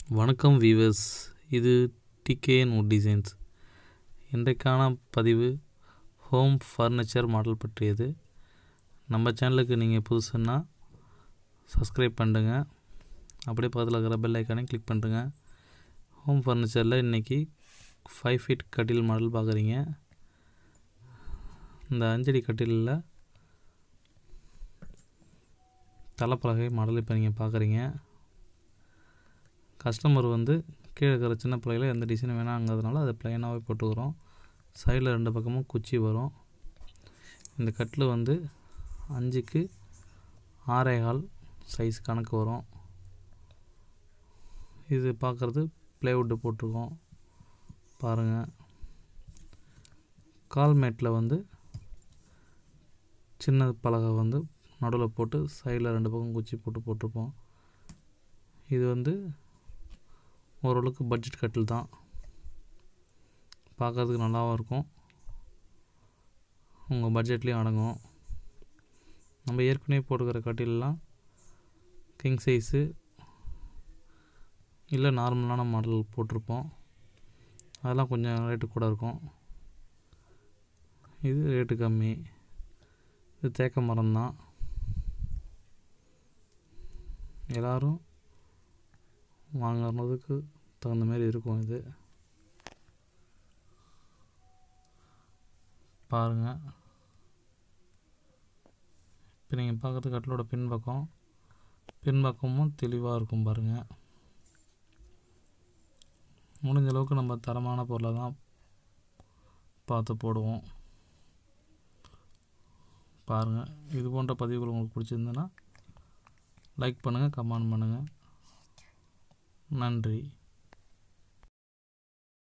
வணக்கம் வீவர்ஸ் இது TKN would designs இன்றைக்கான பதிவு ஹோம் ஃபர்னிச்சர் மாடல் பற்றியது நம்ம சேனலுக்கு நீங்கள் புதுசுன்னா சப்ஸ்கிரைப் பண்ணுங்க அப்படியே பக்கத்தில் இருக்கிற பெல் ஐக்கானையும் கிளிக் பண்ணுறங்க ஹோம் ஃபர்னிச்சரில் இன்றைக்கி ஃபைவ் ஃபீட் கட்டில் மாடல் பார்க்குறீங்க இந்த அஞ்சடி கட்டிலில் தலைப்பலகை மாடல் இப்போ நீங்கள் பார்க்குறீங்க கஸ்டமர் வந்து கீழே இருக்கிற சின்ன பிள்ளைகள எந்த டிசைன் வேணாங்கிறதுனால அதை ப்ளைனாகவே போட்டுக்கிறோம் சைடில் ரெண்டு பக்கமும் குச்சி வரும் இந்த கட்டில் வந்து அஞ்சுக்கு ஆறே கால் சைஸ் கணக்கு வரும் இது பார்க்குறது ப்ளைவுட்டு போட்டிருக்கோம் பாருங்கள் கால் மேட்டில் வந்து சின்ன பலகை வந்து நடுவில் போட்டு சைடில் ரெண்டு பக்கம் குச்சி போட்டு போட்டிருப்போம் இது வந்து ஓரளவுக்கு பட்ஜெட் கட்டில் தான் பார்க்கறதுக்கு நல்லாவும் இருக்கும் உங்கள் பட்ஜெட்லேயும் அடங்கும் நம்ம ஏற்கனவே போட்டுக்கிற கட்டிலெலாம் கிங் சைஸு இல்லை நார்மலான மாடல் போட்டிருப்போம் அதெல்லாம் கொஞ்சம் ரேட்டு கூட இருக்கும் இது ரேட்டு கம்மி இது தேக்க மரம் தான் எல்லோரும் வாங்குறதுக்கு தகுந்த மாதிரி இருக்கும் இது பாருங்கள் இப்போ நீங்கள் பார்க்குறது கட்டிலோட பின்பக்கம் பின்பக்கமும் தெளிவாக இருக்கும் பாருங்கள் முடிஞ்ச அளவுக்கு நம்ம தரமான பொருளை தான் பார்த்து போடுவோம் பாருங்கள் இது போன்ற பதிவுகள் உங்களுக்கு பிடிச்சிருந்துன்னா லைக் பண்ணுங்கள் கமெண்ட் பண்ணுங்கள் நன்றி